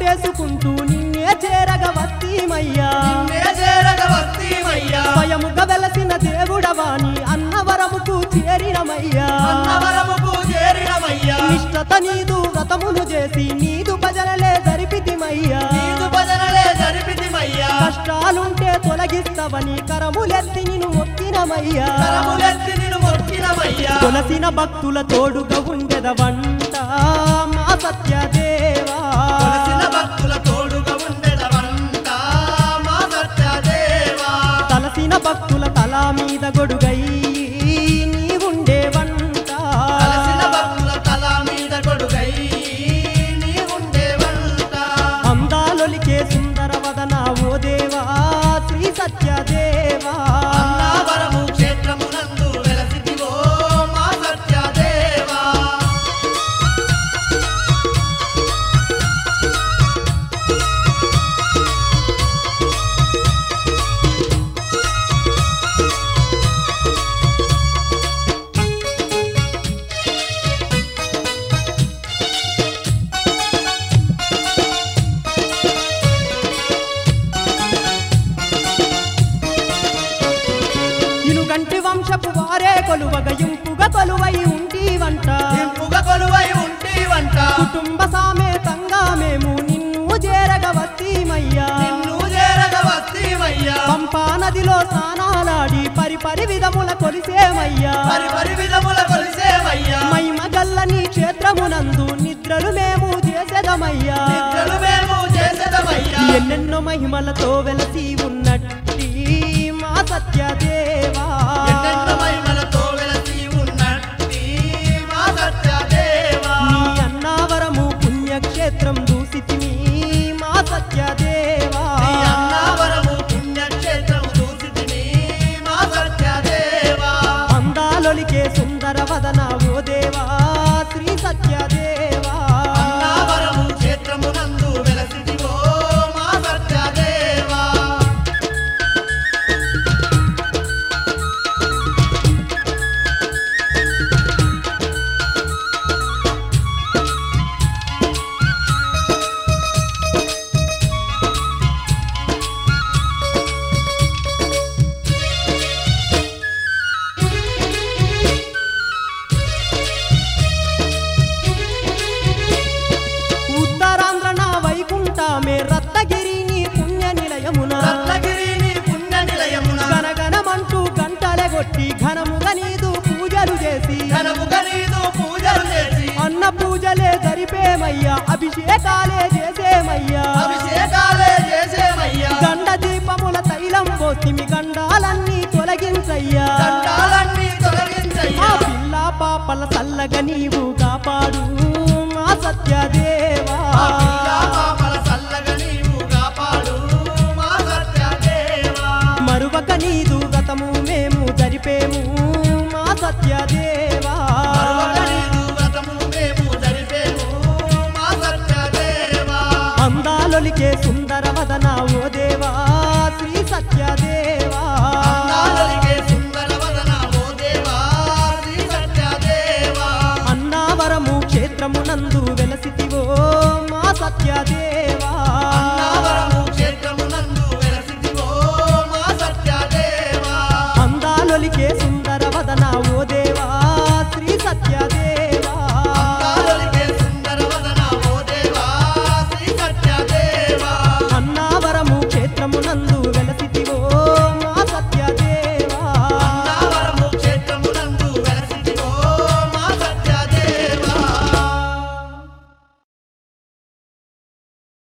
పట్టేసుకుంటూ నిన్నే చేరగ వస్తీమయ్యా నిన్నే చేరగ వస్తీమయ్యా స్వయముగా వెలసిన దేవుడవాని అన్నవరముకు చేరినమయ్యా అన్నవరముకు చేరినమయ్యా నిష్టత నీదు వ్రతములు చేసి నీదు భజనలే జరిపితిమయ్యా నీదు భజనలే జరిపితిమయ్యా కష్టాలుంటే తొలగిస్తావని కరములెత్తి నిన్ను మొక్కినమయ్యా కరములెత్తి నిన్ను మొక్కినమయ్యా కొలసిన భక్తుల తోడుగా ఉండెదవంట మా సత్యదేవా కొలసిన భక్తుల తోడుగా ఉండెదవంట మా సత్యదేవా తలసిన భక్తుల తల మీద గొడుగై నీ ఉండేవంట కలసిన భక్తుల తల మీద కొడుగై నీ ఉండేవంట అందాలొలికే సుందర వదన ఓ దేవా శ్రీ సత్యదేవా అన్నావరము క్షేత్రమునందు వెలసిదివో మా సత్యదేవా ఇనుగంటి వంశపు వారే కొలువగ ఇంపుగా కొలువై ఉంటీవంట ఇంపుగా కొలువై ఉంటివంట కుటుంబ సామేతంగా మేము నిన్ను చేరగ వస్తీమయ్యా నిన్ను చేరగ వస్తీమయ్యా పంపా నదిలో స్నానాలాడి పరిపరి విధముల కొలిసేమయ్యా మరి మరి విధముల కొలిసేమయ్యా మహిమ గల్లని క్షేత్రమునందు నిద్రలు మేము చేసేదమయ్యా నిద్రలు మేము చేసేదమయ్యా ఎన్నెన్నో మహిమలతో వెలసి ఉన్నట్టి మా సత్యదేవా ఎన్నెన్నో మహిమలతో వెలసి ఉన్నట్టి మా సత్యదేవా నీ అన్నావరము పుణ్యక్షేత్రం దూసితిని మా సత్యదేవా నీ అన్నావరము పుణ్యక్షేత్రం చూసితిని మా సత్యదేవా అందాలొలికే సుందర వదన ఓ దేవా శ్రీ సత్యదేవా అన్నావరము క్షేత్రమునందు వెలసిదివో మా సత్యదేవా ఉత్తరాంధ్ర నా వైకుంఠమే రత్నగిరి నీ పుణ్య నిలయమున రత్నగిరి నీ పుణ్య నిలయమున గనగనమంటూ గంటలే కొట్టి ఘనముగా నీదు పూజలు చేసి ఘనముగా నీదు పూజలు చేసి అన్న పూజలే జరిపేమయ్యా అభిషేకాలే చేసేమయ్యా అభిషేకాలే చేసేమయ్యా గండ దీపముల తైలం పోతిమి గండాలన్నీ తొలగించయ్యా దండాలన్నీ ఆ తొలగించయ్యా పిల్ల పాపల చల్లగా నీవు కాపాడు మా సత్యదేవా ఆ పిల్ల పాపల చల్లగా నీవు కాపాడు మా సత్యదేవా మరువక నీదు గతము మేము జరిపేము మా సత్యదేవా మరొక నీదు వ్రతము మేము జరిపేము మా సత్యదేవా అందాలొలికే సుందర వదన ఓ దేవా శ్రీ సత్యదేవా అందాలలిగే సుందరవదన ఓ దేవా శ్రీ సత్యదేవా అన్నావరము క్షేత్రమునందు వెలసితివో మా సత్యదేవా